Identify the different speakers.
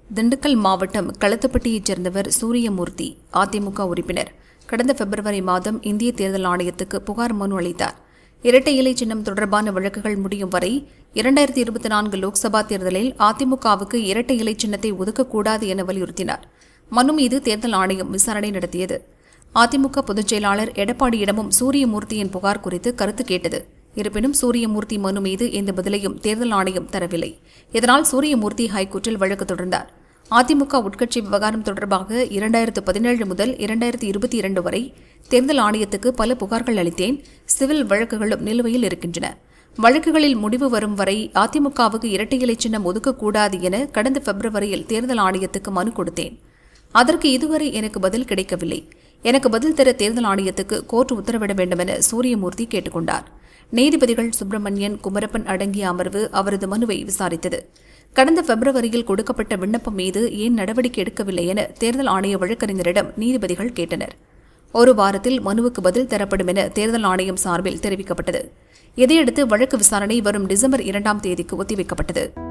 Speaker 1: திண்டுக்கல் மாவட்டம் களத்துப்பட்டியைச் சேர்ந்தவர் சூரியமூர்த்தி அதிமுக உறுப்பினர் கடந்த பிப்ரவரி மாதம் இந்திய தேர்தல் ஆணையத்துக்கு புகார் மனு அளித்தார் இரட்டை இலை சின்னம் தொடர்பான வழக்குகள் முடியும் வரை இரண்டாயிரத்தி இருபத்தி நான்கு லோக்சபா தேர்தலில் அதிமுகவுக்கு இரட்டை இலை சின்னத்தை ஒதுக்கக்கூடாது என வலியுறுத்தினார் மனு மீது தேர்தல் ஆணையம் விசாரணை நடத்தியது அதிமுக பொதுச் செயலாளர் எடப்பாடியிடமும் சூரியமூர்த்தியின் புகார் குறித்து கருத்து கேட்டது இருப்பினும் சூரியமூர்த்தி மனு மீது எந்த பதிலையும் தேர்தல் ஆணையம் தரவில்லை இதனால் சூரியமூர்த்தி ஹைகோர்ட்டில் வழக்கு தொடர்ந்தார் அதிமுக உட்கட்சி விவகாரம் தொடர்பாக இரண்டாயிரத்து பதினேழு முதல் இரண்டாயிரத்து இருபத்தி இரண்டு வரை தேர்தல் ஆணையத்துக்கு பல புகார்கள் அளித்தேன் சிவில் வழக்குகளும் நிலுவையில் இருக்கின்றன வழக்குகளில் முடிவு வரும் வரை அதிமுகவுக்கு இரட்டை இலை சின்னம் ஒதுக்கக்கூடாது என கடந்த பிப்ரவரியில் தேர்தல் ஆணையத்துக்கு மனு கொடுத்தேன் அதற்கு இதுவரை எனக்கு பதில் கிடைக்கவில்லை எனக்கு பதில் தர தேர்தல் ஆணையத்துக்கு கோர்ட் உத்தரவிட வேண்டும் என சூரியமூர்த்தி கேட்டுக்கொண்டார் நீதிபதிகள் சுப்பிரமணியன் குமரப்பன் அடங்கிய அமர்வு அவரது மனுவை விசாரித்தது கடந்த பிப்ரவரியில் கொடுக்கப்பட்ட விண்ணப்பம் மீது ஏன் நடவடிக்கை எடுக்கவில்லை என தேர்தல் ஆணைய வழக்கறிஞரிடம் நீதிபதிகள் கேட்டனர் ஒரு வாரத்தில் மனுவுக்கு பதில் தரப்படும் என தேர்தல் ஆணையம் சார்பில் தெரிவிக்கப்பட்டது இதையடுத்து வழக்கு விசாரணை வரும் டிசம்பர் இரண்டாம் தேதிக்கு ஒத்திவைக்கப்பட்டது